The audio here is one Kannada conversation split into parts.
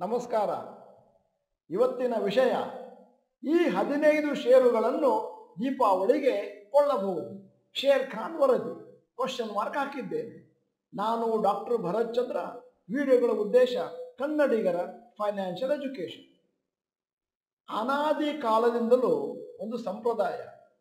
ನಮಸ್ಕಾರ ಇವತ್ತಿನ ವಿಷಯ ಈ ಹದಿನೈದು ಷೇರುಗಳನ್ನು ದೀಪಾವಳಿಗೆ ಕೊಳ್ಳಬಹುದು ಶೇರ್ ಖಾನ್ ವರದಿ ಕ್ವಶನ್ ಮಾರ್ಕ್ ಹಾಕಿದ್ದೇನೆ ನಾನು ಡಾಕ್ಟರ್ ಭರತ್ ಚಂದ್ರ ವಿಡಿಯೋಗಳ ಉದ್ದೇಶ ಕನ್ನಡಿಗರ ಫೈನಾನ್ಷಿಯಲ್ ಎಜುಕೇಶನ್ ಅನಾದಿ ಕಾಲದಿಂದಲೂ ಒಂದು ಸಂಪ್ರದಾಯ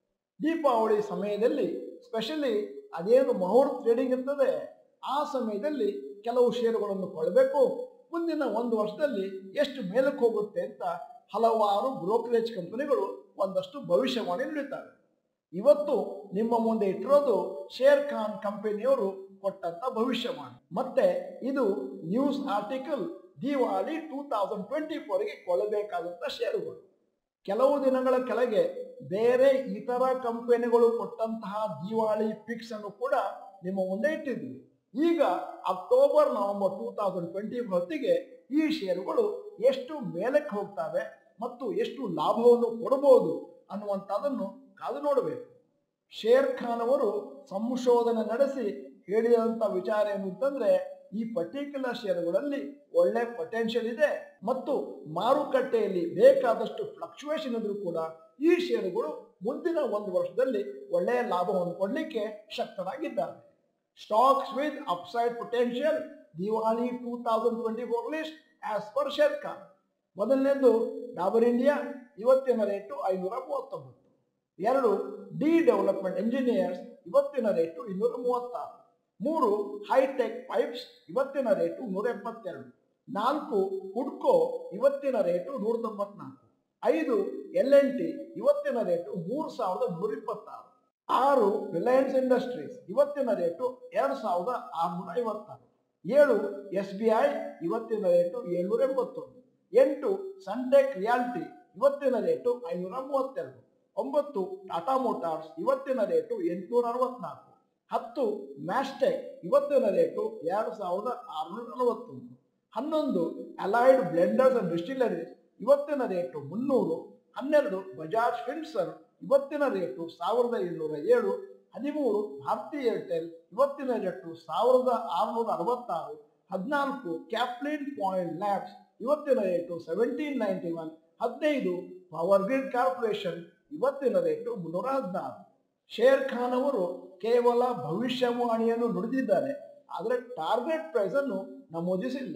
ದೀಪಾವಳಿ ಸಮಯದಲ್ಲಿ ಸ್ಪೆಷಲಿ ಅದೇನು ಮುಹೂರ್ತ ಟ್ರೇಡಿಂಗ್ ಇರ್ತದೆ ಆ ಸಮಯದಲ್ಲಿ ಕೆಲವು ಷೇರುಗಳನ್ನು ಕೊಳ್ಳಬೇಕು ಮುಂದಿನ ಒಂದು ವರ್ಷದಲ್ಲಿ ಎಷ್ಟು ಮೇಲಕ್ಕೆ ಹೋಗುತ್ತೆ ಅಂತ ಹಲವಾರು ಬ್ರೋಕರೇಜ್ ಕಂಪನಿಗಳು ಒಂದಷ್ಟು ಭವಿಷ್ಯವಾಣಿ ನೀಡುತ್ತಾರೆ ಇವತ್ತು ನಿಮ್ಮ ಮುಂದೆ ಇಟ್ಟಿರೋದು ಶೇರ್ ಖಾನ್ ಕಂಪನಿಯವರು ಕೊಟ್ಟಂತ ಭವಿಷ್ಯವಾಣಿ ಮತ್ತೆ ಇದು news article Diwali two thousand twenty ಫೋರ್ಗೆ ಕೊಳ್ಳಬೇಕಾದಂತ ಷೇರುಗಳು ಕೆಲವು ದಿನಗಳ ಕೆಳಗೆ ಬೇರೆ ಇತರ ಕಂಪನಿಗಳು ಕೊಟ್ಟಂತಹ ದಿವಾಳಿ ಪಿಕ್ಸ್ ಅನ್ನು ಕೂಡ ನಿಮ್ಮ ಮುಂದೆ ಇಟ್ಟಿದ್ವಿ ಈಗ October November two thousand twenty ಹೊತ್ತಿಗೆ ಈ ಷೇರುಗಳು ಎಷ್ಟು ಮೇಲಕ್ಕೆ ಹೋಗ್ತವೆ ಮತ್ತು ಎಷ್ಟು ಲಾಭವನ್ನು ಕೊಡಬಹುದು ಅನ್ನುವಂಥದ್ದನ್ನು ಕಾದು ನೋಡಬೇಕು ಶೇರ್ ಖಾನ್ ಅವರು ಸಂಶೋಧನೆ ನಡೆಸಿ ಹೇಳಿದಂಥ ವಿಚಾರ ಏನು ಅಂತಂದ್ರೆ ಈ ಪರ್ಟಿಕ್ಯುಲರ್ ಷೇರುಗಳಲ್ಲಿ ಒಳ್ಳೆ ಪೊಟೆನ್ಷಿಯಲ್ ಇದೆ ಮತ್ತು ಮಾರುಕಟ್ಟೆಯಲ್ಲಿ ಬೇಕಾದಷ್ಟು ಫ್ಲಕ್ಚುಯೇಷನ್ ಇದ್ರೂ ಕೂಡ ಈ ಷೇರುಗಳು ಮುಂದಿನ ಒಂದು ವರ್ಷದಲ್ಲಿ ಒಳ್ಳೆಯ ಲಾಭವನ್ನು ಕೊಡಲಿಕ್ಕೆ ಶಕ್ತರಾಗಿದ್ದಾರೆ stocks with upside potential Diwali two thousand twenty four list as per Sharekhan ಮೊದಲನೇದು ಡಾಬರ್ ಇಂಡಿಯಾ ಇವತ್ತಿನ ರೇಟು ಐನೂರ ಮೂವತ್ತೊಂಬತ್ತು ಎರಡು ಡಿ ಡೆವಲಪ್ಮೆಂಟ್ ಇಂಜಿನಿಯರ್ಸ್ ಇವತ್ತಿನ ರೇಟು ಇನ್ನೂರ ಮೂವತ್ತಾರು ಮೂರು ಹೈಟೆಕ್ ಪೈಪ್ಸ್ ಇವತ್ತಿನ ರೇಟು ನೂರ ಎಪ್ಪತ್ತೆರಡು ನಾಲ್ಕು ಹುಡ್ಕೋ ಇವತ್ತಿನ ರೇಟು ನೂರ ತೊಂಬತ್ನಾಲ್ಕು ಐದು ಎಲ್ ಎನ್ ಟಿ ಇವತ್ತಿನ ರೇಟು ಮೂರು ಸಾವಿರದ ನೂರ ಇಪ್ಪತ್ತಾರು ಆರು ರಿಲಯನ್ಸ್ ಇಂಡಸ್ಟ್ರೀಸ್ ಇವತ್ತಿನ ರೇಟು ಎರಡು ಸಾವಿರದ ಆರುನೂರ ಐವತ್ತಾರು ಏಳು ಎಸ್ ಬಿ ಐ ಇವತ್ತಿನ ರೇಟು ಏಳ್ನೂರ ಎಂಬತ್ತೊಂದು ಎಂಟು ಸನ್ಟೆಕ್ ರಿಯಾಲ್ಟಿ ಇವತ್ತಿನ ರೇಟು ಐನೂರ ಮೂವತ್ತೆರಡು ಒಂಬತ್ತು ಟಾಟಾ ಮೋಟಾರ್ಸ್ ಇವತ್ತಿನ ರೇಟು ಎಂಟುನೂರ ಅರವತ್ನಾಲ್ಕು ಹತ್ತು ಮ್ಯಾಸ್ಟೆಕ್ ಇವತ್ತಿನ ರೇಟು ಎರಡು ಸಾವಿರದ ಆರುನೂರ ನಲವತ್ತೊಂದು ಹನ್ನೊಂದು ಅಲೈಡ್ ಬ್ಲೆಂಡರ್ಸ್ ಅಂಡ್ ಡಿಸ್ಟಿಲರೀಸ್ ಇವತ್ತಿನ ರೇಟು ಮುನ್ನೂರು ಹನ್ನೆರಡು ಬಜಾಜ್ ಫಿನ್ಸರ್ ಇವತ್ತಿನ ರೇಟು ಸಾವಿರದ ಏಳ್ನೂರ ಏಳು ಹದಿಮೂರು ಭಾರತಿ ಏರ್ಟೆಲ್ ಇವತ್ತಿನ ರೇಟು ಸಾವಿರದ ಆರುನೂರ ಅರವತ್ತಾರು ಹದಿನಾಲ್ಕು ಕ್ಯಾಪ್ಲಿನ್ ಪಾಯಿಂಟ್ ಲ್ಯಾಬ್ಸ್ ಇವತ್ತಿನ ರೇಟು ಸೆವೆಂಟೀನ್ ನೈಂಟಿ ಒನ್ ಹದಿನೈದು ಪವರ್ ಗ್ರಿಡ್ ಕಾರ್ಪೊರೇಷನ್ ಇವತ್ತಿನ ರೇಟು ಮುನ್ನೂರ ಹದಿನಾರು ಶೇರ್ ಖಾನ್ ಅವರು ಕೇವಲ ಭವಿಷ್ಯವಾಣಿಯನ್ನು ನುಡಿದಿದ್ದಾರೆ ಆದರೆ ಟಾರ್ಗೆಟ್ ಪ್ರೈಸ್ ಅನ್ನು ನಮೂದಿಸಿಲ್ಲ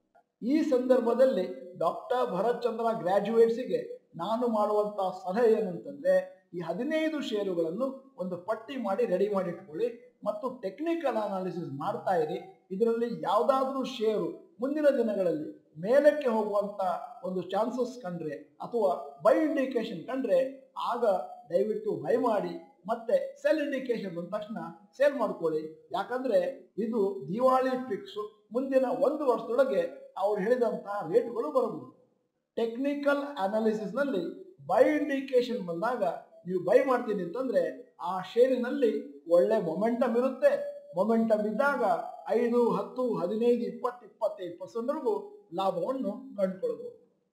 ಈ ಸಂದರ್ಭದಲ್ಲಿ ಡಾಕ್ಟರ್ ಭರತ್ ಚಂದ್ರ ಗ್ರಾಜ್ಯುಯೇಟ್ಸಿಗೆ ನಾನು ಮಾಡುವಂತಹ ಸಲಹೆ ಏನಂತಂದ್ರೆ ಈ ಹದಿನೈದು ಷೇರುಗಳನ್ನು ಒಂದು ಪಟ್ಟಿ ಮಾಡಿ ರೆಡಿ ಮಾಡಿ ಇಟ್ಕೊಳ್ಳಿ ಮತ್ತು ಟೆಕ್ನಿಕಲ್ ಅನಾಲಿಸಿಸ್ ಮಾಡ್ತಾ ಇರಿ ಇದರಲ್ಲಿ ಯಾವುದಾದ್ರೂ ಷೇರು ಮುಂದಿನ ದಿನಗಳಲ್ಲಿ ಮೇಲಕ್ಕೆ ಹೋಗುವಂತ ಒಂದು ಚಾನ್ಸಸ್ ಕಂಡ್ರೆ ಅಥವಾ ಬೈ ಇಂಡಿಕೇಶನ್ ಕಂಡ್ರೆ ಆಗ ದಯವಿಟ್ಟು ಬೈ ಮಾಡಿ ಮತ್ತೆ ಸೆಲ್ ಇಂಡಿಕೇಶನ್ ಬಂದ ತಕ್ಷಣ ಸೇಲ್ ಮಾಡ್ಕೊಳ್ಳಿ ಯಾಕಂದ್ರೆ ಇದು ದಿವಾಳಿ ಫಿಕ್ಸ್ ಮುಂದಿನ ಒಂದು ವರ್ಷದೊಳಗೆ ಅವ್ರು ಹೇಳಿದಂತಹ ರೇಟ್ಗಳು ಬರಬಹುದು ಟೆಕ್ನಿಕಲ್ ಅನಾಲಿಸಿಸ್ ನಲ್ಲಿ ಬೈ ಇಂಡಿಕೇಶನ್ ಬಂದಾಗ ನೀವು ಬೈ ಮಾಡ್ತೀನಿ ಅಂತಂದ್ರೆ ಆ ಷೇರಿನಲ್ಲಿ ಒಳ್ಳೆ ಮೊಮೆಂಟಮ್ ಇರುತ್ತೆ ಮೊಮೆಂಟಮ್ ಇದ್ದಾಗ ಐದು ಹತ್ತು ಹದಿನೈದು ಇಪ್ಪತ್ತು ಇಪ್ಪತ್ತೈದು ಪರ್ಸೆಂಟ್ವರೆಗೂ ಲಾಭವನ್ನು ಕಂಡುಕೊಳ್ಬಹುದು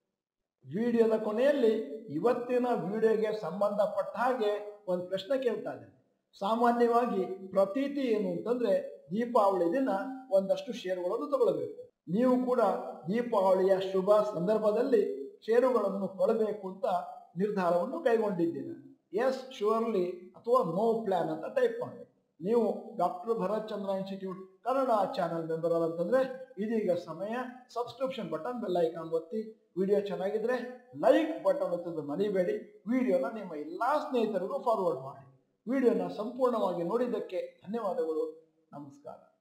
ವಿಡಿಯೋದ ಕೊನೆಯಲ್ಲಿ ಇವತ್ತಿನ ವಿಡಿಯೋಗೆ ಸಂಬಂಧಪಟ್ಟ ಹಾಗೆ ಒಂದು ಪ್ರಶ್ನೆ ಕೇಳ್ತಾ ಇದ್ದೇನೆ ಸಾಮಾನ್ಯವಾಗಿ ಪ್ರತೀತಿ ಏನು ಅಂತಂದ್ರೆ ದೀಪಾವಳಿ ದಿನ ಒಂದಷ್ಟು ಷೇರುಗಳನ್ನು ತಗೊಳ್ಬೇಕು ನೀವು ಕೂಡ ದೀಪಾವಳಿಯ ಶುಭ ಸಂದರ್ಭದಲ್ಲಿ ಷೇರುಗಳನ್ನು ಕೊಡಬೇಕು ಅಂತ ನಿರ್ಧಾರವನ್ನು ಕೈಗೊಂಡಿದ್ದೀರಾ ಎಸ್ ಶುವರ್ಲಿ ಅಥವಾ ನೋ ಪ್ಲಾನ್ ಅಂತ ಟೈಪ್ ಮಾಡಿ ನೀವು doctor Bharat Chandra institute Kannada channel member ಅಂತಂದ್ರೆ ಇದೀಗ ಸಮಯ ಸಬ್ಸ್ಕ್ರಿಪ್ಷನ್ ಬಟನ್ ಬೆಲ್ ಐಕಾನ್ ಒತ್ತಿ ವಿಡಿಯೋ ಚೆನ್ನಾಗಿದ್ರೆ ಲೈಕ್ ಬಟನ್ ಒತ್ತೋದು ಮರಿಬೇಡಿ ವಿಡಿಯೋನ ನಿಮ್ಮ ಎಲ್ಲಾ ಸ್ನೇಹಿತರಿಗೂ ಫಾರ್ವರ್ಡ್ ಮಾಡಿ ವಿಡಿಯೋನ ಸಂಪೂರ್ಣವಾಗಿ ನೋಡಿದ್ದಕ್ಕೆ ಧನ್ಯವಾದಗಳು ನಮಸ್ಕಾರ